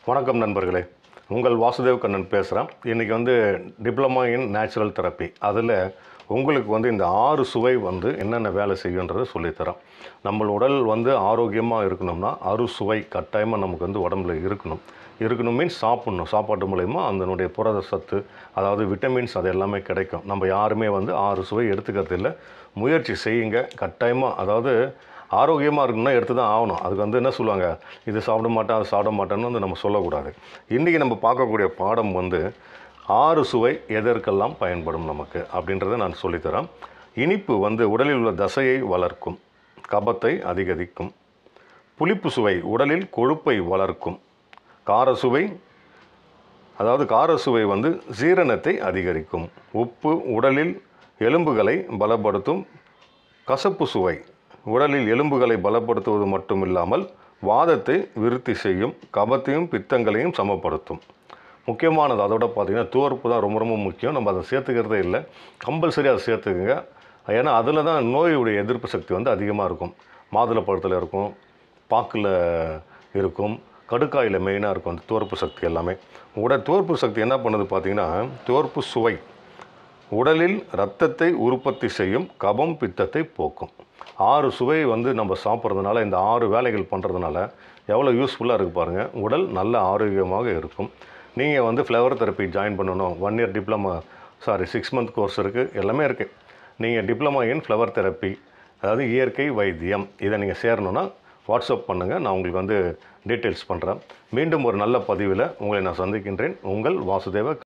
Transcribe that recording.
வணக்கம் நண்பர்களே உங்கள் வாசுதேவ் கண்ணன் பேசுகிறேன் இன்றைக்கி வந்து டிப்ளமா இன் நேச்சுரல் தெரப்பி அதில் உங்களுக்கு வந்து இந்த ஆறு சுவை வந்து என்னென்ன வேலை செய்யுன்றதை சொல்லித்தரேன் நம்ம உடல் வந்து ஆரோக்கியமாக இருக்கணும்னா அறு சுவை கட்டாயமாக நமக்கு வந்து உடம்புல இருக்கணும் இருக்கணும் மீன்ஸ் சாப்பிட்ணும் சாப்பாட்டு மூலயமா அதனுடைய புரத சத்து அதாவது விட்டமின்ஸ் அது எல்லாமே கிடைக்கும் நம்ம யாருமே வந்து ஆறு சுவை எடுத்துக்கிறது இல்லை முயற்சி செய்யுங்க கட்டாயமாக அதாவது ஆரோக்கியமாக இருக்கணும்னா எடுத்து தான் ஆகணும் அதுக்கு வந்து என்ன சொல்லுவாங்க இது சாப்பிட மாட்டேன் அது சாப்பிட மாட்டேன்னு வந்து நம்ம சொல்லக்கூடாது இன்றைக்கி நம்ம பார்க்கக்கூடிய பாடம் வந்து ஆறு சுவை எதற்கெல்லாம் பயன்படும் நமக்கு அப்படின்றத நான் சொல்லித்தரேன் இனிப்பு வந்து உடலில் உள்ள தசையை வளர்க்கும் கபத்தை அதிகரிக்கும் புளிப்பு சுவை உடலில் கொழுப்பை வளர்க்கும் கார சுவை அதாவது கார சுவை வந்து ஜீரணத்தை அதிகரிக்கும் உப்பு உடலில் எலும்புகளை பலப்படுத்தும் கசப்பு சுவை உடலில் எலும்புகளை பலப்படுத்துவது மட்டுமில்லாமல் வாதத்தை விருத்தி செய்யும் கபத்தையும் பித்தங்களையும் சமப்படுத்தும் முக்கியமானது அதோட பார்த்திங்கன்னா துவர்ப்பு தான் ரொம்ப ரொம்ப முக்கியம் நம்ம அதை சேர்த்துக்கிறதே இல்லை கம்பல்சரி அதை சேர்த்துக்குங்க ஏன்னா அதில் தான் நோயுடைய எதிர்ப்பு சக்தி வந்து அதிகமாக இருக்கும் மாதுளப்பழத்தில் இருக்கும் பாக்கில் இருக்கும் கடுக்காயில் மெயினாக இருக்கும் அந்த துவர்ப்பு சக்தி எல்லாமே உடல் துவர்ப்பு சக்தி என்ன பண்ணுது பார்த்திங்கன்னா துவர்ப்பு சுவை உடலில் இரத்தத்தை உற்பத்தி செய்யும் கபம் பித்தத்தை போக்கும் ஆறு சுவை வந்து நம்ம சாப்பிட்றதுனால இந்த ஆறு வேலைகள் பண்ணுறதுனால எவ்வளோ யூஸ்ஃபுல்லாக இருக்குது பாருங்கள் உடல் நல்ல ஆரோக்கியமாக இருக்கும் நீங்கள் வந்து ஃப்ளவர் தெரப்பி ஜாயின் பண்ணணும் one year diploma sorry six month course இருக்குது எல்லாமே இருக்குது நீங்கள் டிப்ளமா இன் ஃப்ளவர் தெரப்பி அதாவது இயற்கை வைத்தியம் இதை நீங்கள் சேரணுன்னா வாட்ஸ்அப் பண்ணுங்கள் நான் உங்களுக்கு வந்து டீட்டெயில்ஸ் பண்ணுறேன் மீண்டும் ஒரு நல்ல பதிவில் உங்களை நான் சந்திக்கின்றேன் உங்கள் வாசுதேவ